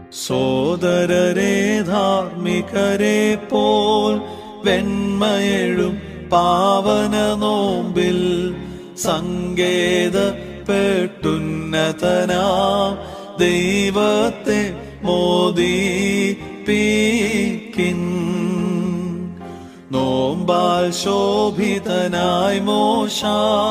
സോദരരെ ധാർമ്മികരെ പോൽ വെണ്മയെഴും പാവന നോമ്പിൽ സങ്കേതപ്പെട്ടുന്നതനാ ദൈവത്തെ മോദീപിക്കിൻ നോമ്പാൽ ശോഭിതനായി മോശ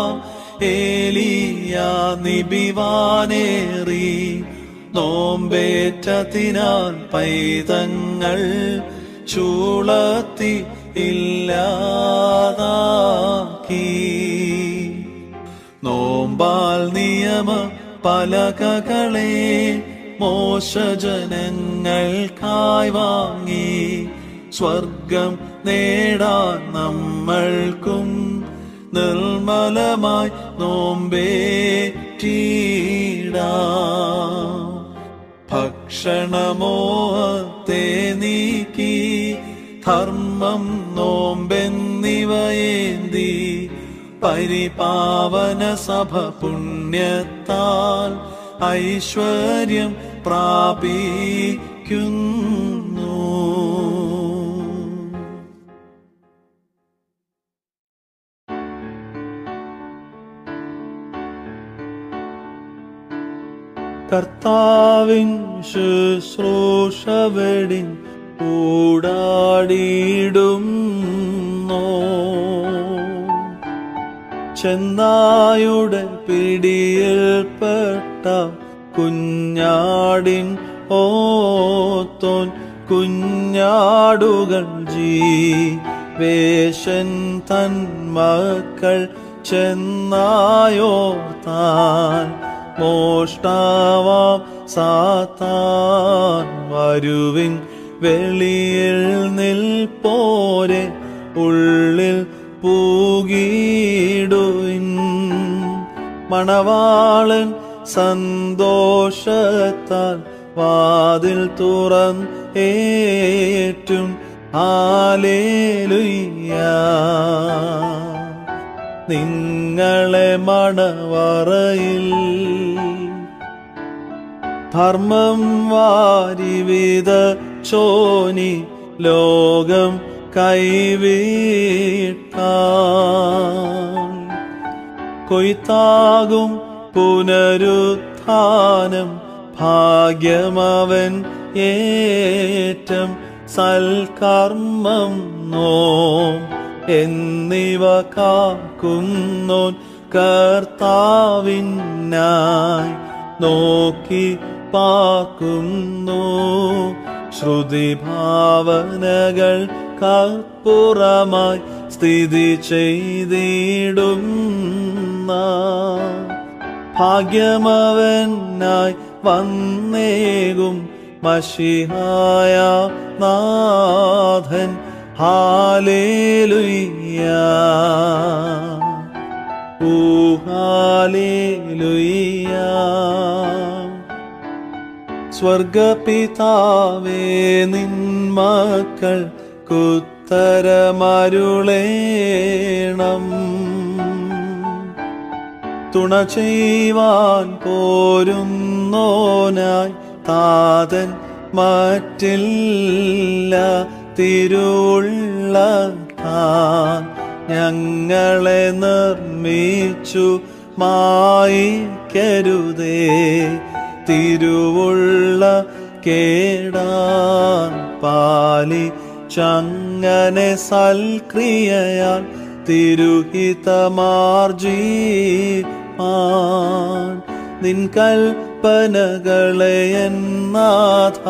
ഏലിയ നിബിവാനേറി നോമ്പേറ്റതിനാൽ പൈതങ്ങൾ ചൂളത്തി ഇല്ലാതാക്കി നോമ്പാൽ നിയമ പലകകളെ മോശജനങ്ങൾക്കായി വാങ്ങി സ്വർഗം നേടാൻ നമ്മൾക്കും നിർമ്മലമായി നോമ്പേറ്റീടാം ഭക്ഷണമോഹത്തെ നീക്കി ധർമ്മം നോമ്പെന്നിവയേന്തി പരിപാവന സഭ പുണ്യത്താൽ ഐശ്വര്യം പ്രാപിക്കുന്നു കർത്താവിൻ ശുശ്രൂഷവെടിൻ ഊടാടിയിടുന്നോ ചെന്നായുടെ പിടിയിൽപ്പെട്ട കുഞ്ഞാടിൻ ഓത്തോൻ കുഞ്ഞാടുകൾ ജീവേശൻ തൻ മക്കൾ ചെന്നായോർത്താൻ മോഷ്ടാവാം സാത്താൻ വരുവിൻ വെളിയിൽ നിൽപ്പോരെ ഉള്ളിൽ പൂകിടുവിൻ മണവാളൻ സന്തോഷത്താൽ വാതിൽ തുറന്ന് ഏറ്റും ആലേലുയ്യ നിങ്ങളെ മണവറയിൽ ധർമ്മം വാരിവിധ ചോനി ലോകം കൈവിട്ടാൻ കൊയ്ത്താകും പുനരുത്ഥാനം ഭാഗ്യമവൻ ഏറ്റം സൽക്കർമ്മം നോ എന്നിവ കാക്കുന്നോൻ കർത്താവിനായി നോക്കി പാക്കുന്നു ശ്രുതി ഭാവനകൾ കപ്പുറമായി സ്ഥിതി ചെയ്തിടുന്ന ഭാഗ്യമവനായി വന്നേകും മഷിഹായ നാഥൻ ഹാലേലുയ്യ ഊഹാലേലുയ്യ സ്വർഗപിതാവേ നിന്മക്കൾ കുത്തരമരുളേണം തുണ ചെയ്യുവാൻ പോരുന്നോനായി താതൻ മറ്റില്ല തിരുള്ള താൻ ഞങ്ങളെ നിർമ്മിച്ചു മായിക്കരുതേ തിരുവുള്ള കേടാൻ പാലി ചങ്ങനെ സൽക്രിയയാൽ തിരുഹിതമാർജീമാൻ നിൻ കൽപ്പനകളെ എന്നാഥ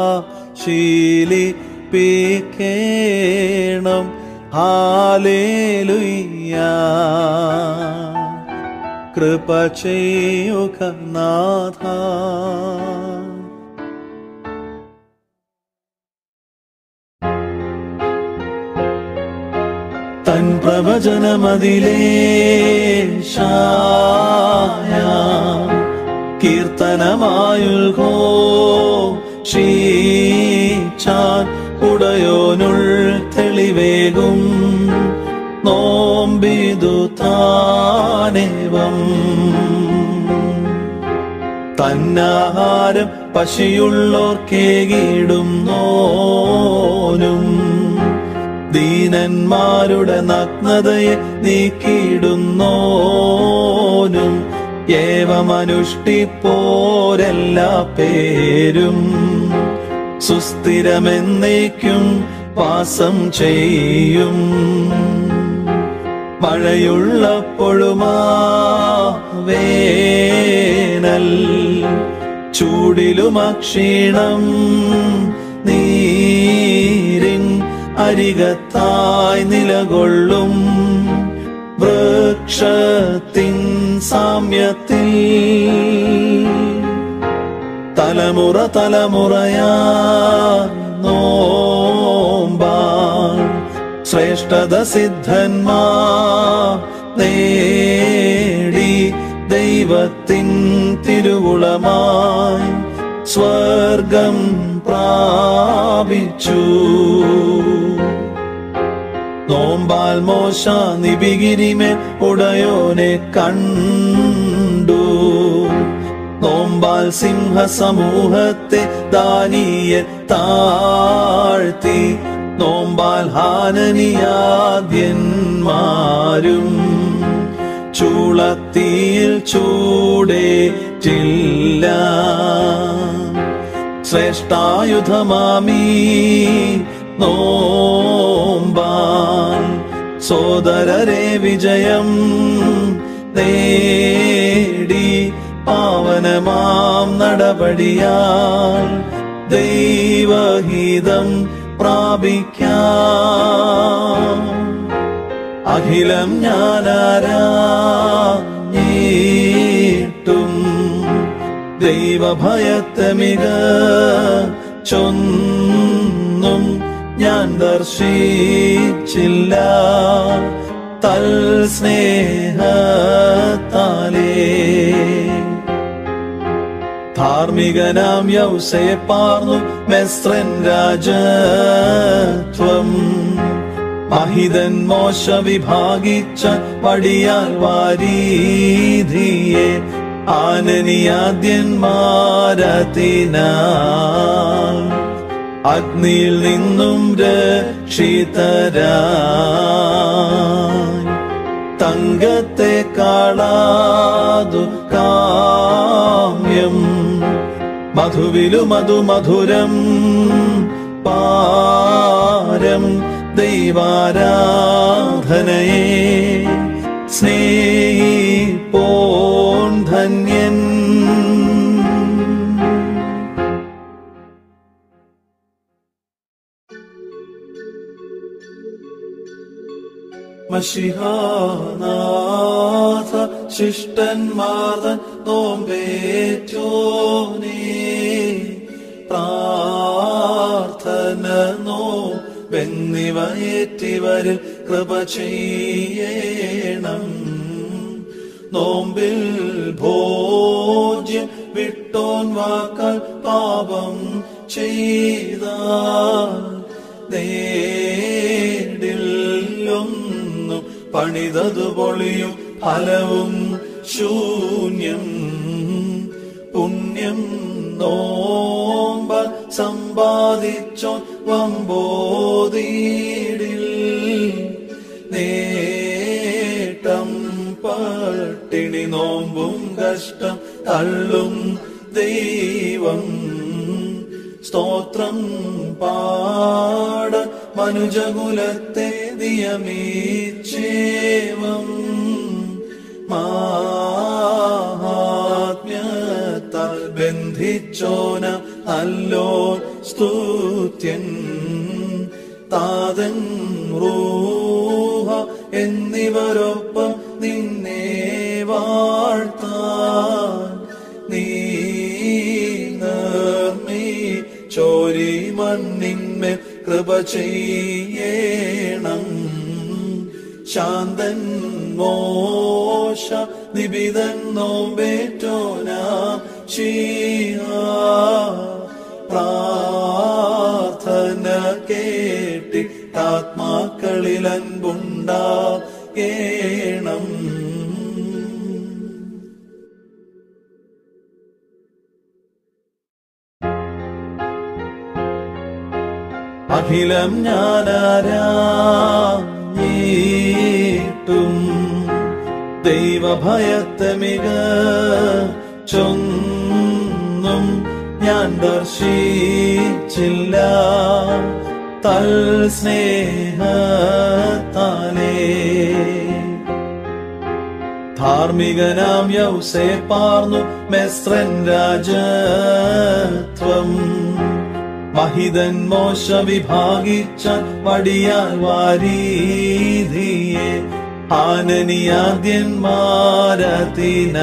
ശീലിപ്പിക്കേണം ഹാലേലുയ്യ കൃപ ചെയ്യുക നാഥ തൻ പ്രവചനമതിലേ ഷായ കീർത്തനമായുൽഘോ ഷീച്ചാൻ ഉടയോനുൾ തെളിവേകും നോമ്പിതു താനേവം തന്നാഹാരം പശിയുള്ളോർക്കേകിടുന്നോനും ദീനന്മാരുടെ നഗ്നതയെ നീക്കിയിടുന്നോനും ഏവമനുഷ്ടിപ്പോരെല്ലാ പേരും സുസ്ഥിരമെന്നേക്കും വാസം ചെയ്യും മഴയുള്ളപ്പോഴുമാ വേനൽ ചൂടിലും അക്ഷീണം നീരിൻ അരികത്തായി നിലകൊള്ളും വൃക്ഷത്തിൻ സാമ്യത്തിൽ തലമുറ തലമുറയാ നോമ്പാൻ ശ്രേഷ്ഠത സിദ്ധന്മാ നേടി ദൈവത്തിൻ തിരുവുളമായി സ്വർഗം പ്രാപിച്ചു നോമ്പാൽ മോശ നിബിഗിരിമേ ഉടയോനെ കണ്ടു നോമ്പാൽ സിംഹ സമൂഹത്തെ ദാനീയ താഴ്ത്തി നോമ്പാൽ ഹാനനിയാദ്യന്മാരും ചൂളത്തിയിൽ ചൂടേറ്റില്ല ശ്രേഷ്ഠായുധമാമീ നോമ്പാൻ സോദരരെ വിജയം നേടി പാവനമാം നടപടിയാൽ ദൈവഹിതം പ്രാപിക്കാം അഖിലം ഞാനാരാഞ്ഞിട്ടും ദൈവഭയത്തെ മിക ചൊന്നും ഞാൻ ദർശിച്ചില്ല തൽ സ്നേഹത്താലേ ധാർമ്മികനാം യൗസേ പാർന്നു മെസ്രൻ രാജത്വം മഹിതൻ മോശ വിഭാഗിച്ച പടിയാൽ വാരീധിയെ ആനനിയാദ്യന്മാരത്തിനാൽ അഗ്നിയിൽ നിന്നും രക്ഷിതരായി തങ്കത്തെ കാളാതു കാമ്യം മധുവിലു മധുമധുരം പാരം ദൈവാരാധനയെ സ്നേഹിപ്പോൻ ധന്യൻ മഷിഹാനാഥ ശിഷ്ടന്മാർതൻ നോമ്പേറ്റോനേ പ്രാർത്ഥന നോമ്പെന്നിവയേറ്റിവരിൽ കൃപ ചെയ്യണം നോമ്പിൽ ഭോജ്യം വിട്ടോൻ വാക്കാൽ പാപം ചെയ്ത നേടില്ലൊന്നും പണിതതു പൊളിയും ഫലവും ശൂന്യം പുണ്യം നോമ്പ സമ്പാദിച്ചോ വമ്പോതീടിൽ നേട്ടം പട്ടിണി നോമ്പും കഷ്ടം തള്ളും ദൈവം സ്തോത്രം പാട മനുജകുലത്തെ നിയമീച്ചേവം മാഹാത്മ്യത്താൽ ബന്ധിച്ചോന അല്ലോ സ്തുത്യൻ താതൻ റൂഹ എന്നിവരൊപ്പം നിന്നെ വാഴ്ത്താൻ നീ നിർമ്മി ചോരി മണ്ണിന്മേൽ കൃപ ചെയ്യണം ശാന്തൻ മോശ നിബിതൻ നോമ്പേറ്റോന ശീഹ പ്രാർത്ഥന കേട്ടി ആത്മാക്കളിൽ അൻപുണ്ടാകേണം അഖിലം ഞാനാരായിട്ടും ദൈവഭയത്തെ മിക ചൊന്നും ഞാൻ ദർശിച്ചില്ല തൽ സ്നേഹത്താലേ ധാർമ്മികനാം യൗസേ പാർന്നു മെസ്രൻ രാജത്വം മഹിതൻ മോശ വിഭാഗിച്ച വടിയാൽ വാരീതിയെ ആനനിയാദ്യന്മാരതിന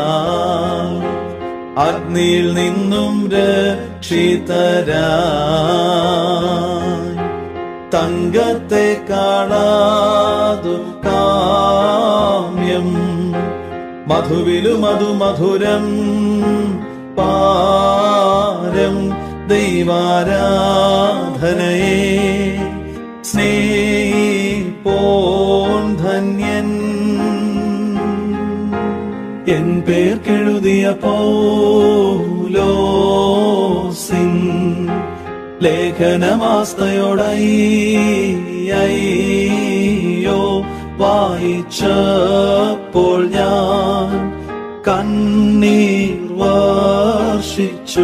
അഗ്നിയിൽ നിന്നും രക്ഷിതരായി തങ്കത്തെ കാണാതു കാമ്യം മധുവിലു മധു മധുരം പാരം ദൈവാരാധനയെ സ്നേഹിപ്പോൻ ധന്യൻ എൻ പേർക്കെഴുതിയ പൗലോസിൻ ലേഖനമാസ്തയോടയ്യോ വായിച്ചപ്പോൾ ഞാൻ കണ്ണീർ വർഷിച്ചു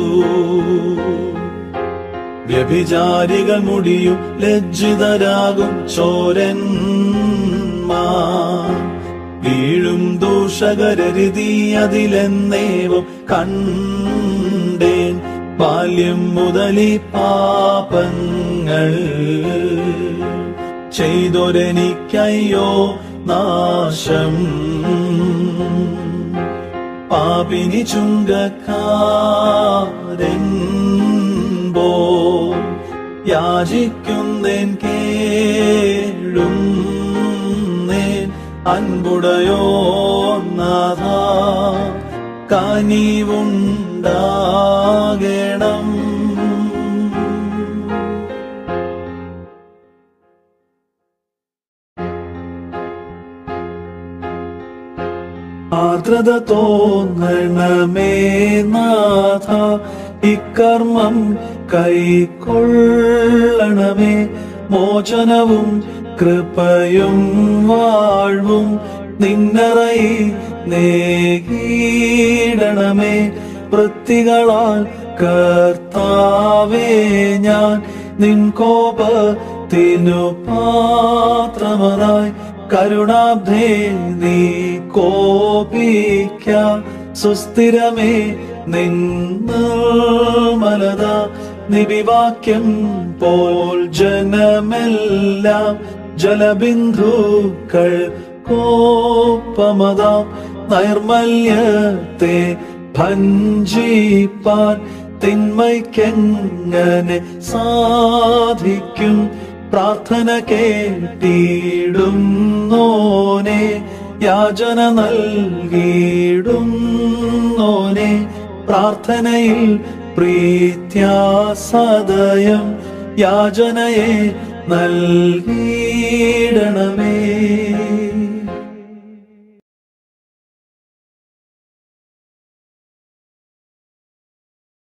വ്യഭിചാരികൾ മുടിയും ലജ്ജിതരാകും ചോരന്മാർ വീഴും ദൂഷകരരുതി അതിലെന്നേവും കണ്ടേൻ ബാല്യം മുതലി പാപങ്ങൾ ചെയ്തൊരെനിക്കയ്യോ നാശം പാപിനി ചുങ്കക്കാരൻ പോ യാചിക്കുന്നേൻ കേഴും നേൻ അൻപുടയോ നാഥ കനിവുണ്ടാകണം ആർദ്രത തോന്നണമേ നാഥ ഇക്കർമ്മം കൈക്കൊള്ളണമേ മോചനവും കൃപയും വാഴ്വും നിന്നറയി നേകീടണമേ വൃത്തികളാൽ കർത്താവേ ഞാൻ നിൻ കോപത്തിനു പാത്രമതായി കരുണാബ്ധേ നീ കോപിക്ക സുസ്ഥിരമേ നിന്നമലത നിബിവാക്യം പോൽ ജനമെല്ലാം ജലബിന്ദുക്കൾ കോപമതാം നൈർമല്യത്തെ ഭഞ്ജിപ്പാൻ തിന്മയ്ക്കെങ്ങനെ സാധിക്കും പ്രാർത്ഥന കേട്ടിടും നോനെ യാചന നൽകിയിടും നോനെ പ്രാർത്ഥനയിൽ പ്രീത്യാസദയം യാചനയെ നൽകിയിടണമേ